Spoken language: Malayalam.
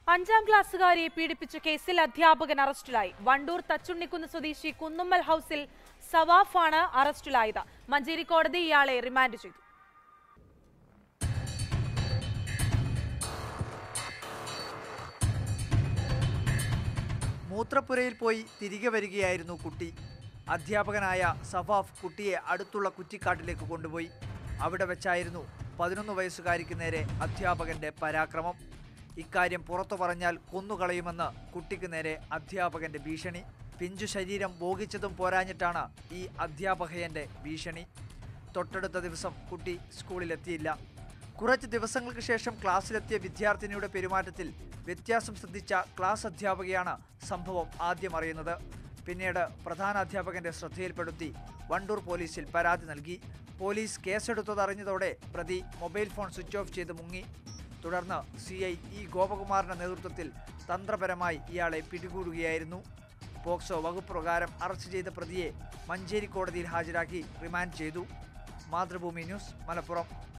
അഞ്ചാം ക്ലാസ്സുകാരിയെ പീഡിപ്പിച്ച കേസിൽ അധ്യാപകൻ അറസ്റ്റിലായി വണ്ടൂർ തച്ചുണ്ണിക്കുന്ന് സ്വദേശി കുന്നുമ്മൽ ഹൌസിൽ സവാഫാണ് അറസ്റ്റിലായത് മഞ്ചേരി കോടതി ഇയാളെ റിമാൻഡ് ചെയ്തു മൂത്രപ്പുരയിൽ പോയി തിരികെ വരികയായിരുന്നു കുട്ടി അധ്യാപകനായ സഫാഫ് കുട്ടിയെ അടുത്തുള്ള കുറ്റിക്കാട്ടിലേക്ക് കൊണ്ടുപോയി അവിടെ വെച്ചായിരുന്നു പതിനൊന്ന് വയസ്സുകാരിക്ക് നേരെ അധ്യാപകന്റെ പരാക്രമം ഇക്കാര്യം പുറത്തു പറഞ്ഞാൽ കൊന്നുകളയുമെന്ന് കുട്ടിക്ക് നേരെ അധ്യാപകന്റെ ഭീഷണി പിഞ്ചു ശരീരം ഭോഗിച്ചതും പോരാഞ്ഞിട്ടാണ് ഈ അധ്യാപകയന്റെ ഭീഷണി തൊട്ടടുത്ത ദിവസം കുട്ടി സ്കൂളിലെത്തിയില്ല കുറച്ച് ദിവസങ്ങൾക്ക് ശേഷം ക്ലാസ്സിലെത്തിയ വിദ്യാർത്ഥിനിയുടെ പെരുമാറ്റത്തിൽ വ്യത്യാസം ശ്രദ്ധിച്ച ക്ലാസ് അധ്യാപകയാണ് സംഭവം ആദ്യം അറിയുന്നത് പിന്നീട് പ്രധാന അധ്യാപകന്റെ ശ്രദ്ധയിൽപ്പെടുത്തി വണ്ടൂർ പോലീസിൽ പരാതി നൽകി പോലീസ് കേസെടുത്തതറിഞ്ഞതോടെ പ്രതി മൊബൈൽ ഫോൺ സ്വിച്ച് ഓഫ് ചെയ്ത് മുങ്ങി തുടർന്ന് സി ഐ ഇ ഗോപകുമാറിന്റെ നേതൃത്വത്തിൽ തന്ത്രപരമായി ഇയാളെ പിടികൂടുകയായിരുന്നു പോക്സോ വകുപ്പ് പ്രകാരം അറസ്റ്റ് ചെയ്ത പ്രതിയെ മഞ്ചേരി കോടതിയിൽ ഹാജരാക്കി റിമാൻഡ് ചെയ്തു മാതൃഭൂമി ന്യൂസ് മലപ്പുറം